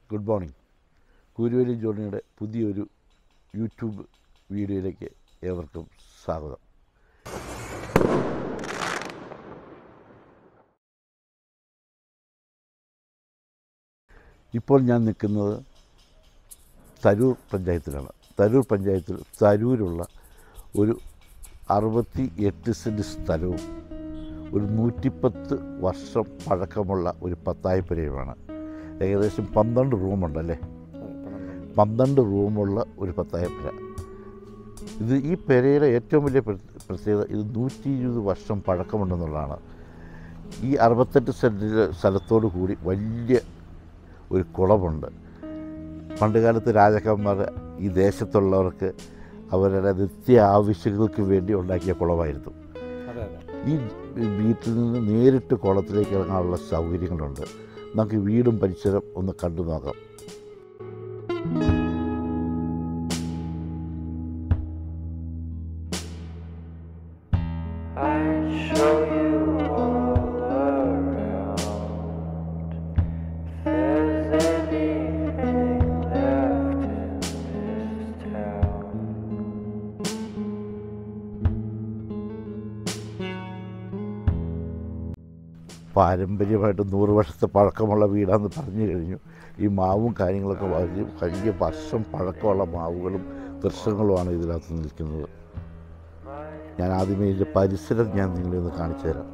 Good morning കുരുവലി ജോണിയുടെ പുതിയൊരു YouTube വീഡിയോയിലേക്ക് ഏവർക്കും സ്വാഗതം ഇപ്പോൾ ഞാൻ നിൽക്കുന്നത് തരൂർ പഞ്ചായത്തിലാണ് തരൂർ പഞ്ചായത്തിൽ തരൂരുള്ള ഒരു അറുപത്തി എട്ട് സെൻറ്റ് സ്ഥലവും ഒരു നൂറ്റിപ്പത്ത് വർഷം പഴക്കമുള്ള ഒരു പത്തായപ്പുരയുമാണ് ഏകദേശം പന്ത്രണ്ട് റൂമുണ്ടല്ലേ പന്ത്രണ്ട് റൂമുള്ള ഒരു പത്തായപ്പുര ഇത് ഈ പെരയുടെ ഏറ്റവും വലിയ പ്ര- പ്രത്യേകത ഇത് നൂറ്റി ഇരുപത് വർഷം പഴക്കമുണ്ടെന്നുള്ളതാണ് ഈ അറുപത്തെട്ട് സെൻറ്റ് സ്ഥലത്തോടു കൂടി വലിയ ഒരു കുളമുണ്ട് പണ്ടുകാലത്ത് രാജാക്കന്മാർ ഈ ദേശത്തുള്ളവർക്ക് അവരുടെ നിത്യ ആവശ്യങ്ങൾക്ക് വേണ്ടി ഉണ്ടാക്കിയ കുളമായിരുന്നു അതെ അതെ ഈ വീട്ടിൽ നിന്ന് നേരിട്ട് കുളത്തിലേക്ക് ഇറങ്ങാനുള്ള സൗകര്യങ്ങളുണ്ട് നമുക്ക് വീടും പരിസരം ഒന്ന് കണ്ടു നോക്കാം I show you all around. If there's anything left in this town. പാരമ്പര്യമായിട്ട് നൂറ് വർഷത്തെ പഴക്കമുള്ള വീടാണെന്ന് പറഞ്ഞു കഴിഞ്ഞു ഈ മാവും കാര്യങ്ങളൊക്കെ വലിയ വലിയ വർഷം പഴക്കമുള്ള മാവുകളും വൃക്ഷങ്ങളുമാണ് ഇതിനകത്ത് നിൽക്കുന്നത് ഞാൻ ആദ്യമേ ഇതിൻ്റെ പരിസരം ഞാൻ നിങ്ങളെ ഒന്ന് കാണിച്ചു തരാം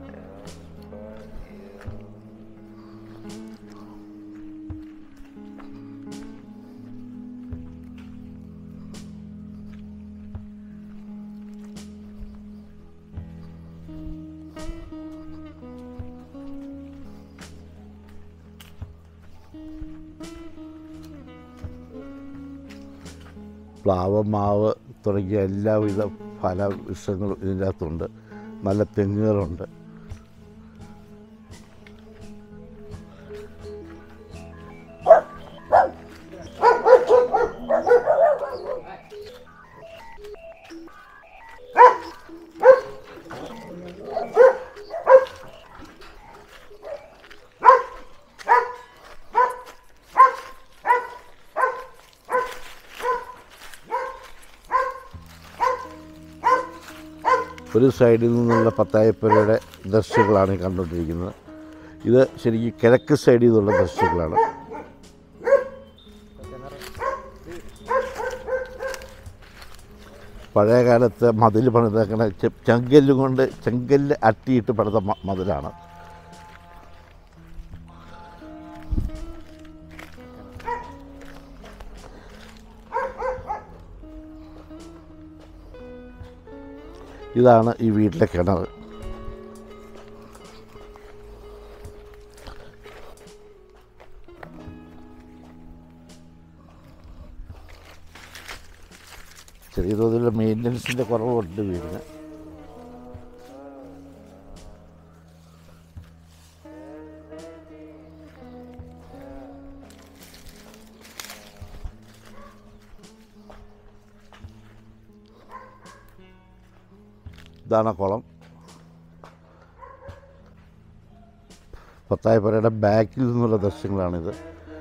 പ്ലാവ് മാവ് തുടങ്ങിയ എല്ലാവിധ ഫല വൃക്ഷങ്ങളും ഇതിൻ്റെ അകത്തുണ്ട് നല്ല തെങ്ങുകളുണ്ട് ഒരു സൈഡിൽ നിന്നുള്ള പത്തായപ്പുരയുടെ ദൃശ്യങ്ങളാണ് ഈ കണ്ടുകൊണ്ടിരിക്കുന്നത് ഇത് ശരിക്കും കിഴക്ക് സൈഡിൽ നിന്നുള്ള ദൃശ്യങ്ങളാണ് പഴയ കാലത്ത് മതിൽ പണിതേക്കണ ചെ- ചെങ്കല്ല് കൊണ്ട് ചെങ്കല്ല് അട്ടിയിട്ട് പണിത മ- മതിലാണ് ഇതാണ് ഈ വീട്ടിലെ കിണർ ചെറിയ തോതിലുള്ള മെയിൻ്റനൻസിൻ്റെ കുറവുണ്ട് വീടിന് ഇതാണ് കുളം പത്തായപ്പുരയുടെ ബാക്കിൽ നിന്നുള്ള ദൃശ്യങ്ങളാണിത്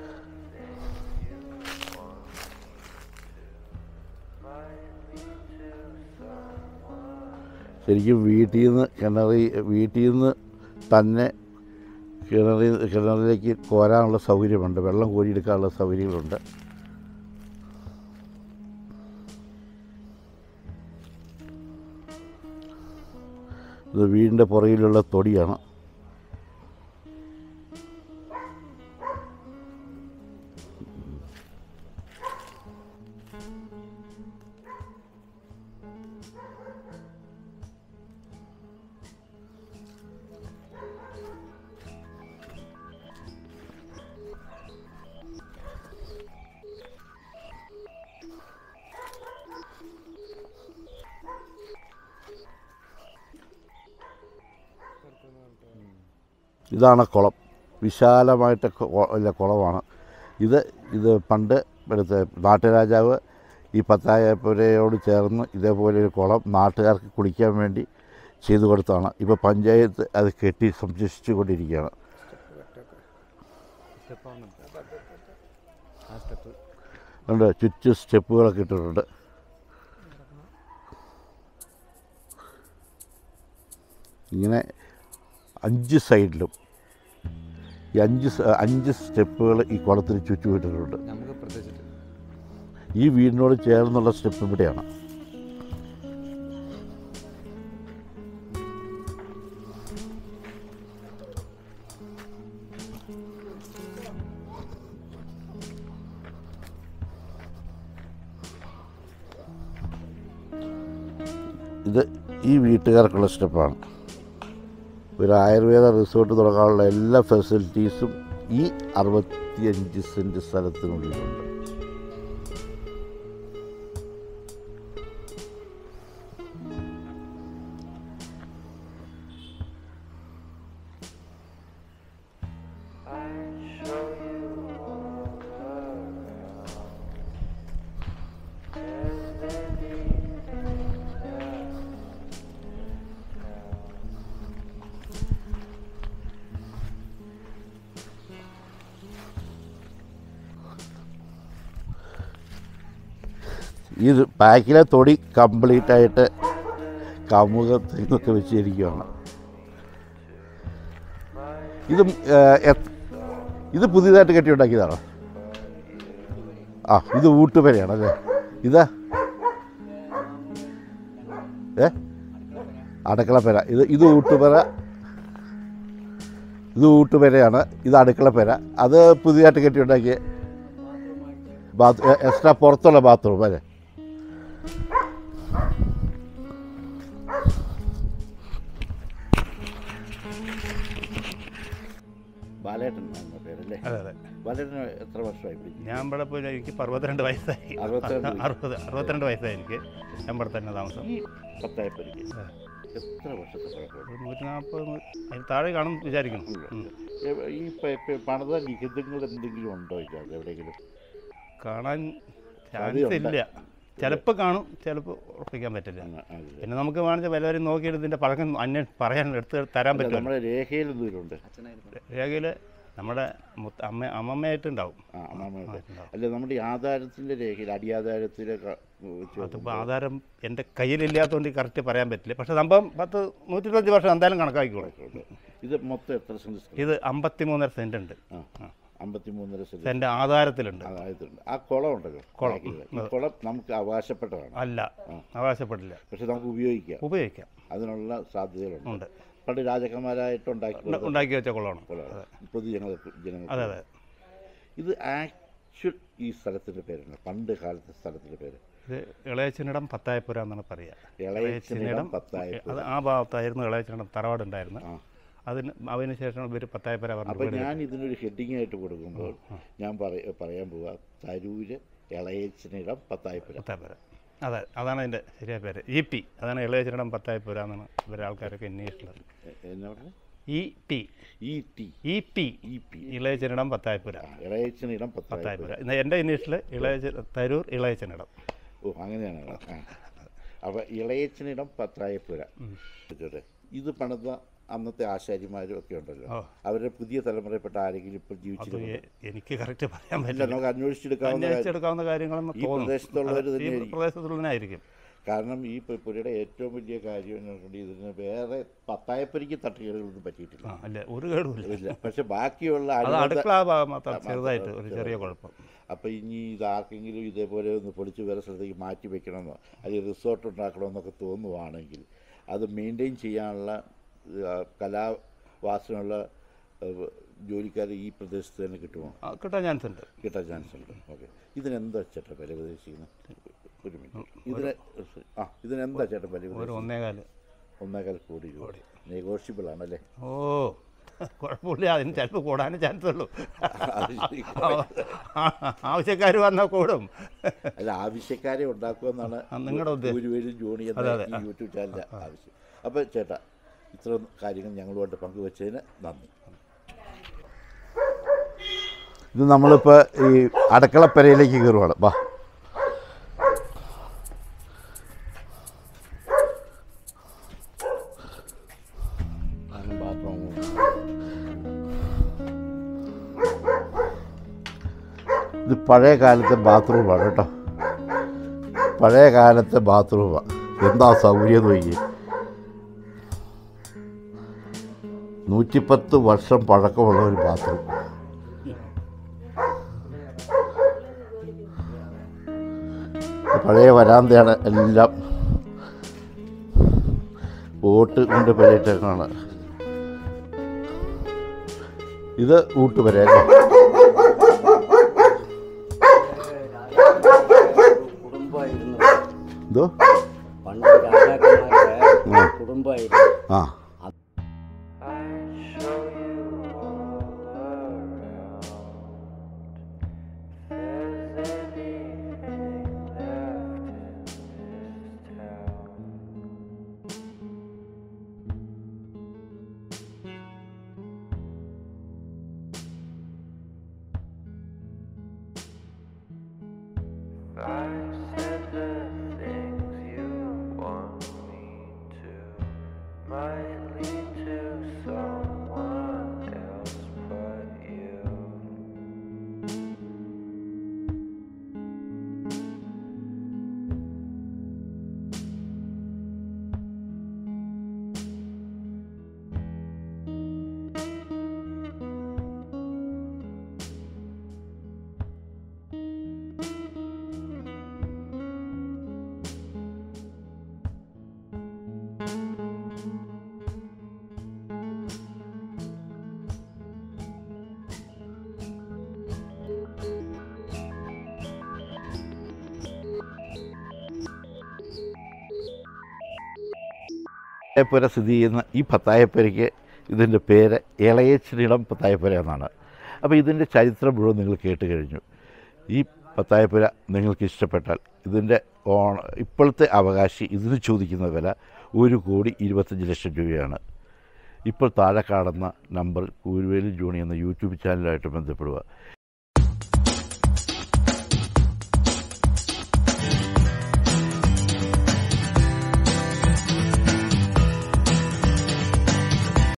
ശരിക്കും വീട്ടിൽ നിന്ന് കിണറി വീട്ടിൽ നിന്ന് തന്നെ കിണറിൽ കിണറിലേക്ക് കോരാനുള്ള സൗകര്യമുണ്ട് വെള്ളം കോരിയെടുക്കാനുള്ള സൗകര്യങ്ങളുണ്ട് ഇത് വീടിൻ്റെ പുറകിലുള്ള തൊടിയാണ് ഇതാണ് കുളം വിശാലമായിട്ട് കൊ- ഉള്ള കുളമാണ് ഇത് ഇത് പണ്ട് ഇവിടുത്തെ നാട്ടുരാജാവ് ഈ പത്തായപ്പുരയോട് ചേർന്ന് ഇതേപോലെ ഒരു കുളം നാട്ടുകാർക്ക് കുളിക്കാൻ വേണ്ടി ചെയ്തു കൊടുത്താണ് ഇപ്പോൾ പഞ്ചായത്ത് അത് കെട്ടി സംരക്ഷിച്ചു കൊണ്ടിരിക്കുകയാണ് ആ സ്റ്റെപ്പ് ഉണ്ട് ചുറ്റും സ്റ്റെപ്പുകളൊക്കെ ഇട്ടിട്ടുണ്ട് ഇങ്ങനെ അഞ്ച് സൈഡിലും ഈ അഞ്ച് സ- അഞ്ച് സ്റ്റെപ്പുകൾ ഈ കുളത്തിന് ചുറ്റും ഇട്ടിട്ടുണ്ട് നമുക്ക് പ്രത്യേകിച്ചിട്ട് ഈ വീടിനോട് ചേർന്നുള്ള സ്റ്റെപ്പ് ഇവിടെയാണ് ഇത് ഈ വീട്ടുകാർക്കുള്ള സ്റ്റെപ്പാണ് ഒരു ആയുർവേദ റിസോർട്ട് തുടങ്ങാനുള്ള എല്ലാ ഫെസിലിറ്റീസും ഈ അറുപത്തിയഞ്ച് സെൻറ്റ് സ്ഥലത്തിനുള്ളിലുണ്ട് I show you all around. There's anything left to tell. ഇത് ബാക്കിലെ തൊടി കംപ്ലീറ്റ് ആയിട്ട് കമുകത്തിൽ നിന്നൊക്കെ വെച്ചിരിക്കുകയാണ് ഇത് ഇത് പുതിയതായിട്ട് കെട്ടിയുണ്ടാക്കിയതാണോ ആ ഇത് ഊട്ടുപെരയാണല്ലേ ഇതാ ഏ അടുക്കളപ്പര ഇത് ഇത് ഊട്ടുപെര ഇത് ഊട്ടുപെരയാണ് ഇത് അടുക്കളപ്പര അത് പുതിയതായിട്ട് കെട്ടിയുണ്ടാക്കിയ ബാത്ത് എക്സ്ട്രാ പുറത്തുള്ള ബാത്റൂം അല്ലേ ബാലേട്ടൻ എന്ന പേരല്ലേ അതെ അതെ ബാലേട്ടൻ എത്ര വർഷമായി പിടിക്കും ഞാൻ ഇവിടെ പോയി എനിക്ക് ഇപ്പം അറുപത്തിരണ്ട് വയസ്സായി അറുപത്തിരണ്ട് വയസ്സ്. അറുപത് അറുപത്തിരണ്ട് വയസ്സായി എനിക്ക് ഞാൻ ഇവിടെ തന്നെ താമസം ഈ പത്തായപ്പരിക്ക് ആ. എത്ര വർഷത്തെ പഴക്കമുണ്ട് ഒരു നൂറ്റി നാൽപ്പത് അതിന് താഴെ കാണും വിചാരിക്കുന്നു ഉം. എ- ഈ പ- പ- പണിത ലിഖിതങ്ങൾ എന്തെങ്കിലും ഉണ്ടോ ഇതിനകത്ത് എവിടെയെങ്കിലും കാണാൻ ചാൻസ് സാധ്യതയുണ്ട്. ഇല്ല ചിലപ്പോൾ കാണും ചിലപ്പോൾ ഉറപ്പിക്കാൻ പറ്റില്ല ആ, ആ, ഇത്. പിന്നെ നമുക്ക് വേണമെങ്കിൽ വല്ലവരും നോക്കിയിട്ട് ഇതിൻ്റെ പഴക്കം അന്യ പറയാൻ എടുത്ത് തരാൻ അല്ല, പറ്റുമല്ലോ നമ്മുടെ രേഖയിൽ എന്തെങ്കിലും ഉണ്ട് അച്ഛനായിരുന്നു രേഖയിൽ നമ്മുടെ മുത്ത അമ്മ അമ്മമ്മയായിട്ടുണ്ടാവും ആ അമ്മാമ്മയുടെ ഉണ്ടാവും. അല്ല നമ്മുടെ ഈ ആധാരത്തിൻ്റെ രേഖയിൽ അടിയാധാരത്തിലെ ക- വെച്ച് അതിപ്പോൾ നോക്കുമ്പോൾ ആധാരം എൻ്റെ കയ്യിലില്ലാത്തതുകൊണ്ട് കറക്റ്റ് പറയാൻ പറ്റില്ല പക്ഷേ സംഭവം പത്ത് നൂറ്റിരുപത്തഞ്ച് വർഷം എന്തായാലും കണക്കാക്കിക്കോളും ഉണ്ട്. ഇത് മൊത്തം എത്ര സെൻറ്റ് സ്ഥലം? ഇത് അമ്പത്തി മൂന്നര സെൻറ്റ് ഉണ്ട് ആ അമ്പത്തിമൂന്നര സെൻറ്റ് സെൻറ്റ് ആധാരത്തിലുണ്ട് അതായതുണ്ട് ആ കുളം ഉണ്ടല്ലോ കുളം. ബാക്കിയുള്ള. ഈ കുളം നമുക്ക് അവകാശപ്പെട്ടതാണ് അല്ല അവകാശപ്പെടില്ല പക്ഷെ നമുക്ക് ഉപയോഗിക്കാം ഉപയോഗിക്കാം അതിനുള്ള സാധ്യതകളുണ്ട് ഉണ്ട് പണ്ട് രാജകുമാരായിട്ട് ഉണ്ടാക്കി ഉണ്ട- ഉണ്ടാക്കി വെച്ച കുളമാണ് കുളമാണ്. പൊതുജനങ്ങൾക്ക് ജനങ്ങൾക്ക് അതെ അതെ ഇത് ആക്ച്വൽ ഈ സ്ഥലത്തിൻ്റെ പേരാണ് പണ്ട് കാലത്തെ സ്ഥലത്തിൻ്റെ പേര് ഇത് ഇളയച്ചനിടം പത്തായപ്പുര എന്നാണ് പറയുക ഇളയച്ചനിടം പത്തായപ്പുര. അത് ആ ഭാഗത്തായിരുന്നു ഇളയച്ചനിടം തറവാടുണ്ടായിരുന്നത് ആ. അതിന് അതിന് ശേഷം ഇവർ പത്തായപ്പുര അപ്പം പറഞ്ഞു ഞാൻ ഇതിനൊരു ഹെഡിങ് ആയിട്ട് കൊടുക്കുമ്പോൾ ഞാൻ പറയ പറയാൻ പോവാ തരൂര് ഇളയച്ചനിടം പത്തായപ്പുര പത്തായപ്പുര അതെ അതാണ് അതിൻ്റെ ശരിയായ പേര് ഇ പി അതാണ് ഇളയച്ചനിടം പത്തായപ്പുര എന്നാണ് ഇവരെ ആൾക്കാരൊക്കെ അന്വേഷിച്ചിട്ടുള്ളത് എ- എന്നാ പറഞ്ഞത് E P E T E P E P ഇളയച്ചനിടം പത്തായപ്പുര ഇളയച്ചനിടം പത്തായപ്പുര പത്തായപ്പുര ഇന്ന് എൻ്റെ ഇനീഷ്യൽ ഇളയച്ച തരൂർ ഇളയച്ചനിടം ഓ അങ്ങനെയാണ് ആ അപ്പം ഇളയച്ചനിടം പത്തായപ്പുര ആയിക്കോട്ടെ. ഇത് പണിത അന്നത്തെ ആശാരിമാരും ഒക്കെ ഉണ്ടല്ലോ ഓ. അവരുടെ പുതിയ തലമുറയിൽപ്പെട്ട ആരെങ്കിലും ഇപ്പോൾ അത് ജീവിച്ചിട്ടുണ്ടോ എ- എനിക്ക് കറക്റ്റ് പറയാൻ ഇല്ല പറ്റില്ല നമുക്ക് അന്വേഷിച്ചെടുക്കാവുന്ന കാര്യം അന്വേഷിച്ചെടുക്കാവുന്ന കാര്യങ്ങളെന്ന് ഈ തോന്നുന്നു പ്രദേശത്തുള്ളവർ ഈ തന്നെയായിരിക്കും. പ്രദേശത്തുള്ളതിനായിരിക്കും കാരണം ഈ പു- പുരയുടെ ഏറ്റവും വലിയ കാര്യം എന്ന് പറഞ്ഞിട്ടുണ്ടെങ്കിൽ ഇതിന് വേറെ പത്തായപ്പരിക്ക് തട്ടുകേടുകളൊന്നും പറ്റിയിട്ടില്ല ആ അല്ല ഒരു കേടുമില്ല ഇല്ല പക്ഷെ ബാക്കിയുള്ള അത് അനുബന്ധ അടുക്കള ഭാഗം മാത്രം മാത്രം ചെറുതായിട്ട് ഒരു ചെറിയ ചെറുതായിട്ട്. കുഴപ്പം അപ്പോൾ ഇനി ഇതാർക്കെങ്കിലും ഇതേപോലെ ഒന്ന് പൊളിച്ച് വേറെ സ്ഥലത്തേക്ക് മാറ്റി വെക്കണമെന്നോ അല്ലെങ്കിൽ റിസോർട്ട് ഉണ്ടാക്കണമെന്നൊക്കെ തോന്നുവാണെങ്കിൽ അത് മെയിൻറ്റെയിൻ ചെയ്യാനുള്ള ആ, കലാവാസനയുള്ള ജോലിക്കാർ ഈ പ്രദേശത്ത് തന്നെ കിട്ടുമോ ആ, കിട്ടാൻ ചാൻസ് ഉണ്ട് കിട്ടാൻ ചാൻസ് ഉണ്ട് ഓക്കെ ഇതിനെന്താ ചേട്ടൻ വില പ്രതീക്ഷിക്കുന്നത് ഒരു മിനിറ്റ് ഇതിന് ആ ഇതിനെന്താ ചേട്ടൻ വില ഒരു പ്രതീക്ഷിക്കുന്നത് ഒന്നേകാല് ഒന്നേകാൽ കോടി രൂപ നെഗോഷ്യബിൾ ആണല്ലേ ഓ കുഴപ്പമില്ല അതിന് ചിലപ്പോൾ കൂടാനും ചാൻസ് ഉള്ളൂ അത് ശരി. ആവശ്യക്കാർ വന്നാൽ കൂടും അല്ല ആവശ്യക്കാരെ ഉണ്ടാക്കുമെന്നാണ് ആ, നിങ്ങളുടെ ഉദ്ദേശം. ഗുരുവേലും ജോണി അതെ, എന്ന അതെ. ഈ യൂട്യൂബ് ചാനലിൻ്റെ ആവശ്യം അപ്പോൾ ചേട്ടാ ഇത്ര കാര്യങ്ങൾ ഞങ്ങളുമായിട്ട് പങ്കുവച്ചതിന് നന്ദി ഇത് നമ്മളിപ്പോൾ ഈ അടുക്കളപ്പരയിലേക്ക് കയറുവാണ് വാ ഇത് പഴയ കാലത്തെ ബാത്റൂമാണ് കേട്ടോ പഴയ കാലത്തെ ബാത്റൂമാണ് എന്താ സൗകര്യം നോക്കി നൂറ്റിപ്പത്ത് വർഷം പഴക്കമുള്ള ഒരു ബാത്റൂം പഴയ വരാന്തയാണ് എല്ലാം ഓട്ട് കൊണ്ട് പരിയിട്ടേക്കാണ് ഇത് ഊട്ടുപരയല്ലേ കുടുംബമായിരുന്നു എന്തോ പണ്ട് രാജാക്കന്മാരുടെ ആ. കുടുംബമായിരുന്നു ആ I show you all around. If there's anything left in this town. I said the things you want me to might lead to someone else but you. പത്തായപ്പുര സ്ഥിതി ചെയ്യുന്ന ഈ പത്തായപ്പുരയ്ക്ക് ഇതിൻ്റെ പേര് ഇളയച്ചിരിടം പത്തായപ്പുര എന്നാണ് അപ്പോൾ ഇതിൻ്റെ ചരിത്രം മുഴുവൻ നിങ്ങൾ കേട്ട് കഴിഞ്ഞു ഈ പത്തായപ്പുര നിങ്ങൾക്ക് ഇഷ്ടപ്പെട്ടാൽ ഇതിൻ്റെ ഓണ ഇപ്പോഴത്തെ അവകാശി ഇതിന് ചോദിക്കുന്ന വില ഒരു കോടി ഇരുപത്തഞ്ച് ലക്ഷം രൂപയാണ് ഇപ്പോൾ താഴെ കാണുന്ന നമ്പർ കൂരുവേലി ജോണി എന്ന യൂട്യൂബ് ചാനലുമായിട്ട് ബന്ധപ്പെടുക